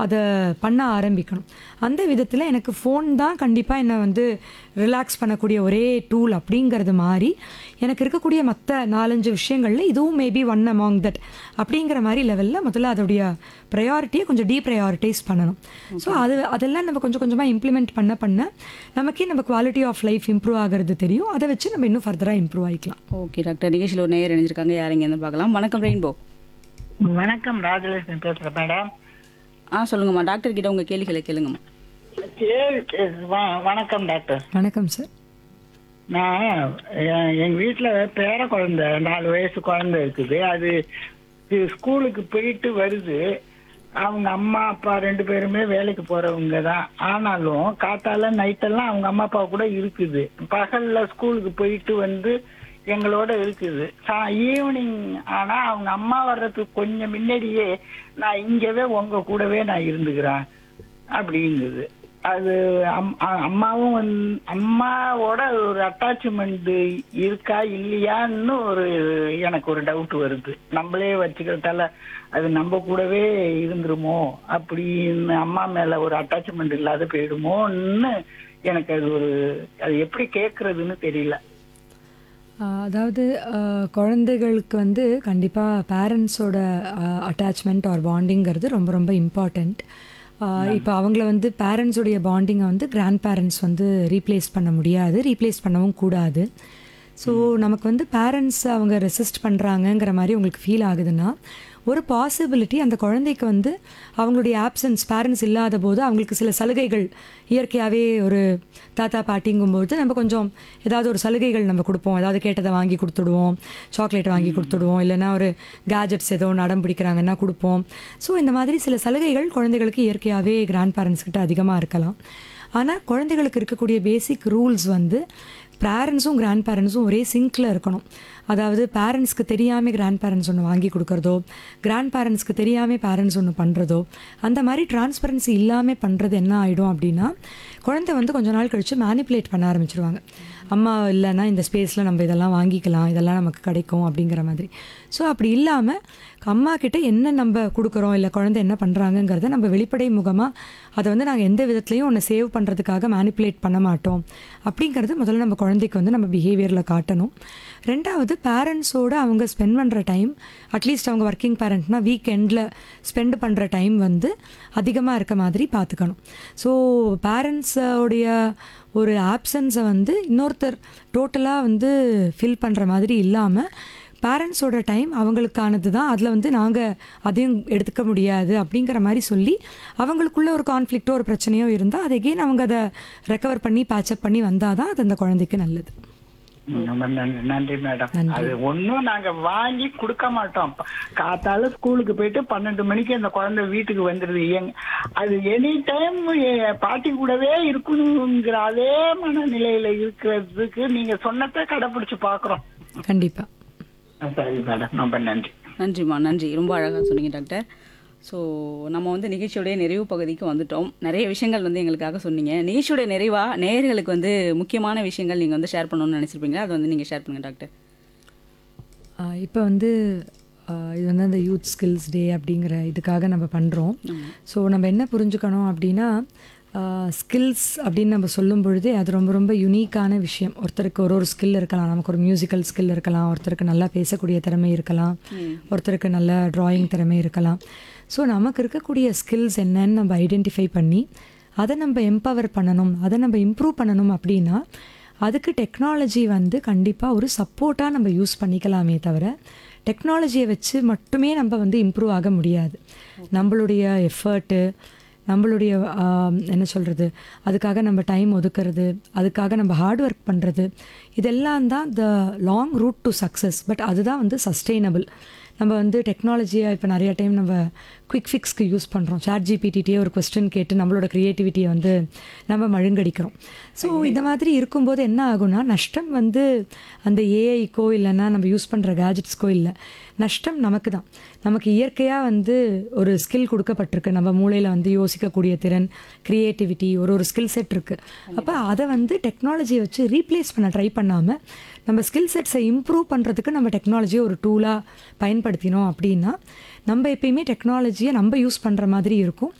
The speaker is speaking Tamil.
அதை பண்ண ஆரம்பிக்கணும் அந்த விதத்தில் எனக்கு ஃபோன் தான் கண்டிப்பாக என்னை வந்து ரிலாக்ஸ் பண்ணக்கூடிய ஒரே டூல் அப்படிங்கிறது மாதிரி எனக்கு இருக்கக்கூடிய மற்ற நாலஞ்சு விஷயங்களில் இதுவும் மேபி ஒன் அமாங் தட் அப்படிங்கிற மாதிரி லெவலில் முதல்ல அதோடைய ப்ரையாரிட்டியை கொஞ்சம் டீப்ரையாரிட்டைஸ் பண்ணணும் ஸோ அது அதெல்லாம் நம்ம கொஞ்சம் கொஞ்சமாக இம்ப்ளிமெண்ட் பண்ண பண்ண நமக்கே நம்ம குவாலிட்டி ஆஃப் லைஃப் இம்ப்ரூவ் ஆகிறது தெரியும் அதை வச்சு நம்ம இன்னும் ஃபர்தராக இம்ப்ரூவ் ஆகிக்கலாம் ஓகே டாக்டர் நிகழ்ச்சியில் ஒரு நேயர் இணைஞ்சிருக்காங்க யார் இங்கேருந்து பார்க்கலாம் வணக்கம் ரெயின்போ வணக்கம் ராஜலட்சுமி பேசுறேன் மேடம் ஆ சொல்லுங்கம்மா டாக்டர் கிட்ட உங்கள் கேள்விகளை கேளுங்கம்மா சரி, வ- வணக்கம் டாக்டர் வணக்கம் சார் நான் எ- எங்க வீட்டுல பேர குழந்தை நாலு வயசு குழந்தை இருக்குது அது இது ஸ்கூலுக்கு போயிட்டு வருது அவங்க அம்மா அப்பா ரெண்டு பேருமே வேலைக்கு போறவங்க தான் ஆனாலும் காத்தால நைட்டெல்லாம் அவங்க அம்மா அப்பா கூட இருக்குது பகல்ல ஸ்கூலுக்கு போயிட்டு வந்து எங்களோட இருக்குது ஈவினிங் ஆனா அவங்க அம்மா வர்றதுக்கு கொஞ்சம் முன்னாடியே நான் இங்கவே உங்க கூடவே நான் இருந்துக்கிறேன் அப்படிங்குது அது அம்- அ- அம்மாவும் வந்து- அம்மாவோட ஒரு அட்டாச்மெண்ட் இருக்கா இல்லையான்னு ஒரு எனக்கு ஒரு டவுட் வருது நம்மளே வச்சுக்கிறதால அது நம்ம கூடவே இருந்துருமோ அப்படின்னு அம்மா மேல ஒரு அட்டாச்மெண்ட் இல்லாத போயிடுமோன்னு எனக்கு அது ஒரு அது எப்படி கேக்குறதுன்னு தெரியல ஆஹ் அதாவது ஆஹ் குழந்தைகளுக்கு வந்து கண்டிப்பாக பேரண்ட்ஸோட அட்டாச்மெண்ட் ஆர் பாண்டிங்கிறது ரொம்ப ரொம்ப இம்பார்ட்டண்ட் இப்போ அவங்கள வந்து பேரண்ட்ஸுடைய பாண்டிங்கை வந்து கிராண்ட் பேரண்ட்ஸ் வந்து ரீப்ளேஸ் பண்ண முடியாது ரீப்ளேஸ் பண்ணவும் கூடாது ஸோ நமக்கு வந்து பேரண்ட்ஸ் அவங்க ரெசிஸ்ட் பண்ணுறாங்கங்கிற மாதிரி உங்களுக்கு ஃபீல் ஆகுதுன்னா ஒரு பாசிபிலிட்டி அந்த குழந்தைக்கு வந்து அவங்களுடைய ஆப்சன்ஸ் பேரண்ட்ஸ் இல்லாத போது அவங்களுக்கு சில சலுகைகள் இயற்கையாகவே ஒரு தாத்தா பாட்டிங்கும்போது நம்ம கொஞ்சம் ஏதாவது ஒரு சலுகைகள் நம்ம கொடுப்போம் ஏதாவது கேட்டதை வாங்கி கொடுத்துடுவோம் சாக்லேட் வாங்கி கொடுத்துடுவோம் இல்லைன்னா ஒரு கேஜெட்ஸ் ஏதோ ஒன்று அடம் பிடிக்கிறாங்கன்னா கொடுப்போம் ஸோ இந்த மாதிரி சில சலுகைகள் குழந்தைகளுக்கு இயற்கையாகவே கிராண்ட் பேரண்ட்ஸ் கிட்ட அதிகமாக இருக்கலாம் ஆனால் குழந்தைகளுக்கு இருக்கக்கூடிய பேசிக் ரூல்ஸ் வந்து பேரண்ட்ஸும் கிராண்ட் பேரண்ட்ஸும் ஒரே சிங்க்கில் இருக்கணும் அதாவது பேரண்ட்ஸ்க்கு தெரியாமல் கிராண்ட் பேரண்ட்ஸ் ஒன்று வாங்கி கொடுக்குறதோ கிராண்ட் பேரண்ட்ஸ்க்கு தெரியாமல் பேரண்ட்ஸ் ஒன்று பண்ணுறதோ அந்த மாதிரி டிரான்ஸ்பரன்சி இல்லாமல் பண்ணுறது என்ன ஆகிடும் அப்படின்னா குழந்தை வந்து கொஞ்ச நாள் கழித்து மேனிப்புலேட் பண்ண ஆரம்பிச்சிருவாங்க அம்மா இல்லைன்னா இந்த ஸ்பேஸில் நம்ம இதெல்லாம் வாங்கிக்கலாம் இதெல்லாம் நமக்கு கிடைக்கும் அப்படிங்கிற மாதிரி ஸோ அப்படி இல்லாமல் அம்மா கிட்ட என்ன நம்ம கொடுக்குறோம் இல்லை குழந்தை என்ன பண்ணுறாங்கங்கிறத நம்ம வெளிப்படை முகமாக அதை வந்து நாங்கள் எந்த விதத்துலையும் ஒன்று சேவ் பண்ணுறதுக்காக மேனிப்புலேட் பண்ண மாட்டோம் அப்படிங்கிறது முதல்ல நம்ம குழந்தைக்கு வந்து நம்ம பிஹேவியரில் காட்டணும் ரெண்டாவது பேரண்ட்ஸோடு அவங்க ஸ்பெண்ட் பண்ணுற டைம் அட்லீஸ்ட் அவங்க ஒர்க்கிங் பேரண்ட்னா வீக்கெண்டில் ஸ்பெண்ட் பண்ணுற டைம் வந்து அதிகமாக இருக்க மாதிரி பார்த்துக்கணும் ஸோ பேரண்ட்ஸோடைய ஒரு ஆப்சன்ஸை வந்து இன்னொருத்தர் டோட்டலாக வந்து ஃபில் பண்ணுற மாதிரி இல்லாமல் பேரண்ட்ஸோட டைம் அவங்களுக்கானது தான் அதில் வந்து நாங்கள் அதையும் எடுத்துக்க முடியாது அப்படிங்கிற மாதிரி சொல்லி அவங்களுக்குள்ள ஒரு கான்ஃப்ளிக்ட்டோ ஒரு பிரச்சனையோ இருந்தால் அதை again அவங்க அதை ரெக்கவர் பண்ணி பேச்சப் பண்ணி வந்தால் தான் அது அந்த குழந்தைக்கு நல்லது ரொம்ப நன்றி நன்றி மேடம் அது ஒண்ணும் நாங்க வாங்கி கொடுக்க மாட்டோம் காத்தால ஸ்கூலுக்கு போயிட்டு பன்னெண்டு மணிக்கு அந்த குழந்தை வீட்டுக்கு வந்துருது எங்க அது எனி டைம் பாட்டி கூடவே இருக்கணுங்கிற அதே மனநிலையில இருக்கிறதுக்கு நீங்க சொன்னதை கடைபிடிச்சு பாக்குறோம் கண்டிப்பாக சரி மேடம் ரொம்ப நன்றி நன்றிம்மா நன்றி ரொம்ப அழகாக சொன்னீங்க டாக்டர் ஸோ நம்ம வந்து நிகழ்ச்சியோடைய நிறைவு பகுதிக்கு வந்துட்டோம் நிறைய விஷயங்கள் வந்து எங்களுக்காக சொன்னீங்க நிகழ்ச்சியோடைய நிறைவாக நேயர்களுக்கு வந்து முக்கியமான விஷயங்கள் நீங்கள் வந்து ஷேர் பண்ணணும்னு நினச்சிருப்பீங்க அதை வந்து நீங்கள் ஷேர் பண்ணுங்கள் டாக்டர் இப்போ வந்து ஆஹ் இது வந்து அந்த யூத் ஸ்கில்ஸ் டே அப்படிங்கிற இதுக்காக நம்ம பண்ணுறோம் ஸோ நம்ம என்ன புரிஞ்சுக்கணும் அப்படின்னா ஸ்கில்ஸ் அப்படின்னு நம்ம சொல்லும் பொழுதே அது ரொம்ப ரொம்ப யுனிக்கான விஷயம் ஒருத்தருக்கு ஒரு ஒரு ஸ்கில் இருக்கலாம் நமக்கு ஒரு மியூசிக்கல் ஸ்கில் இருக்கலாம் ஒருத்தருக்கு நல்லா பேசக்கூடிய திறமை இருக்கலாம் ஒருத்தருக்கு நல்ல டிராயிங் திறமை இருக்கலாம் ஸோ நமக்கு இருக்கக்கூடிய ஸ்கில்ஸ் என்னன்னு நம்ம ஐடென்டிஃபை பண்ணி அதை நம்ம எம்பவர் பண்ணணும் அதை நம்ம இம்ப்ரூவ் பண்ணணும் அப்படின்னா அதுக்கு டெக்னாலஜி வந்து கண்டிப்பாக ஒரு சப்போர்ட்டாக நம்ம யூஸ் பண்ணிக்கலாமே தவிர டெக்னாலஜியை வச்சு மட்டுமே நம்ம வந்து இம்ப்ரூவ் ஆக முடியாது நம்மளுடைய எஃபர்ட்டு நம்மளுடைய ஆம், என்ன சொல்கிறது அதுக்காக நம்ம டைம் ஒதுக்குறது அதுக்காக நம்ம ஹார்ட் ஒர்க் பண்ணுறது இதெல்லாம் தான் the long route to success but அதுதான் வந்து சஸ்டெயினபிள் நம்ம வந்து டெக்னாலஜியை இப்போ நிறைய டைம் நம்ம குவிக் ஃபிக்ஸ்க்கு யூஸ் பண்ணுறோம் சாட் ஜிபிடிட்டே ஒரு கொஸ்டின் கேட்டு நம்மளோட க்ரியேட்டிவிட்டியை வந்து நம்ம மழுங்கடிக்கிறோம் ஸோ இந்த மாதிரி இருக்கும்போது என்ன ஆகும்னா நஷ்டம் வந்து அந்த ஏஐக்கோ இல்லைன்னா நம்ம யூஸ் பண்ணுற கேஜெட்ஸ்க்கோ இல்லை நஷ்டம் நமக்கு தான் நமக்கு இயற்கையாக வந்து ஒரு ஸ்கில் கொடுக்கப்பட்டிருக்கு நம்ம மூளையில் வந்து யோசிக்கக்கூடிய திறன் க்ரியேட்டிவிட்டி ஒரு ஒரு ஸ்கில் செட் இருக்குது அப்போ அதை வந்து டெக்னாலஜியை வச்சு ரீப்ளேஸ் பண்ண ட்ரை பண்ணாமல் நம்ம ஸ்கில் செட்ஸை இம்ப்ரூவ் பண்ணுறதுக்கு நம்ம டெக்னாலஜியை ஒரு டூலாக பயன்படுத்தினோம் அப்படின்னா நம்ம எப்பயுமே டெக்னாலஜியை நம்ம யூஸ் பண்ணுற மாதிரி இருக்கும்